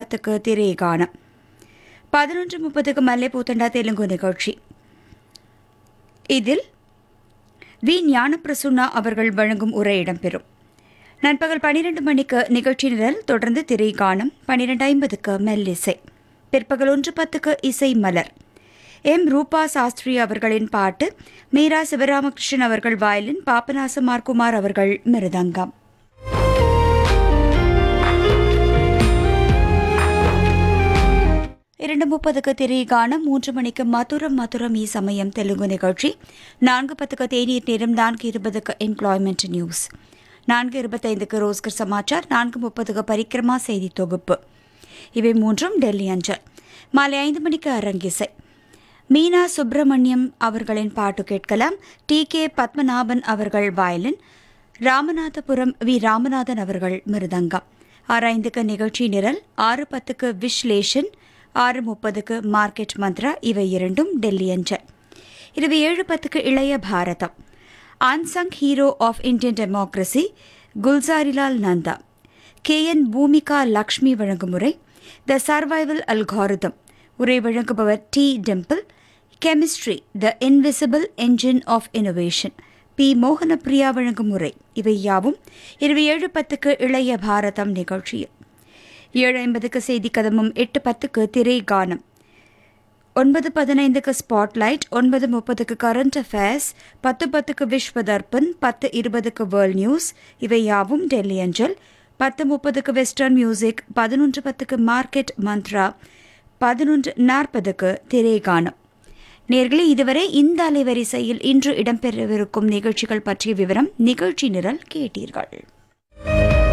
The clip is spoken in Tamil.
பத்துக்கு திரைகானம் பதினொன்று முப்பதுக்கு மல்லைப்பூத்தண்டா தெலுங்கு நிகழ்ச்சி இதில் வி ஞானப்பிரசுன்னா அவர்கள் வழங்கும் உரை இடம்பெறும் நண்பகல் பனிரெண்டு மணிக்கு நிகழ்ச்சி நிரல் தொடர்ந்து திரைகானம் பனிரெண்டு ஐம்பதுக்கு மெல்லிசை பிற்பகல் ஒன்று பத்துக்கு இசை மலர் எம் ரூபா சாஸ்திரி அவர்களின் பாட்டு மீரா சிவராமகிருஷ்ணன் அவர்கள் வயலின் பாபநாசமார் குமார் அவர்கள் மிருதங்கம் இரண்டு முப்பதுக்கு திரைகானம் மூன்று மணிக்கு மதுரம் மதுரம் ஈ சமயம் தெலுங்கு நிகழ்ச்சி நான்கு பத்துக்கு தேநீர் நேரம் நான்கு இருபதுக்கு எம்ப்ளாய்மெண்ட் நியூஸ் நான்கு இருபத்தைந்துக்கு ரோஸ்கர் சமாச்சார் நான்கு முப்பதுக்கு பரிக்கிரமா செய்தி தொகுப்பு இவை மூன்றும் டெல்லி அஞ்சல் மாலை ஐந்து மணிக்கு அரங்கிசை மீனா சுப்பிரமணியம் அவர்களின் பாட்டு கேட்கலாம் டி கே பத்மநாபன் அவர்கள் வயலின் ராமநாதபுரம் வி ராமநாதன் அவர்கள் மிருதங்கம் ஆறு ஐந்துக்கு நிகழ்ச்சி நிரல் ஆறு பத்துக்கு விஸ்லேஷன் ஆறு முப்பதுக்கு மார்க்கெட் மந்த்ரா இவை இரண்டும் டெல்லி அஞ்சல் இரவு ஏழு பத்துக்கு இளைய பாரதம் unsung hero of Indian democracy Gulzarilal Nanda K N Bhoomika Lakshmi வழங்கும் உரை த சர்வைவல் அல்காரிதம் உரை வழங்குபவர் T temple chemistry the invisible engine of innovation P Mohanapriya வழங்கும் உரை இவை யாவும் இரவு ஏழு பத்துக்கு இளைய பாரதம் நிகழ்ச்சியில் ஏழு ஐம்பதுக்கு செய்தி கதமும் எட்டு பத்துக்கு திரை கானம் ஒன்பது பதினைந்துக்கு ஸ்பாட்லைட் ஒன்பது முப்பதுக்கு கரண்ட் அஃபேர்ஸ் பத்து பத்துக்கு விஸ்வ தர்பன் பத்து இருபதுக்கு வேர்ல்ட் நியூஸ் இவை யாவும் டெல்லி அஞ்சல் பத்து முப்பதுக்கு வெஸ்டர்ன் மியூசிக் பதினொன்று பத்துக்கு மார்க்கெட் மந்த்ரா பதினொன்று நாற்பதுக்கு திரைகானம் நேர்களே இதுவரை இந்த அலைவரிசையில் இன்று இடம்பெறவிருக்கும் நிகழ்ச்சிகள் பற்றிய விவரம் நிகழ்ச்சி நிரல் கேட்டீர்கள்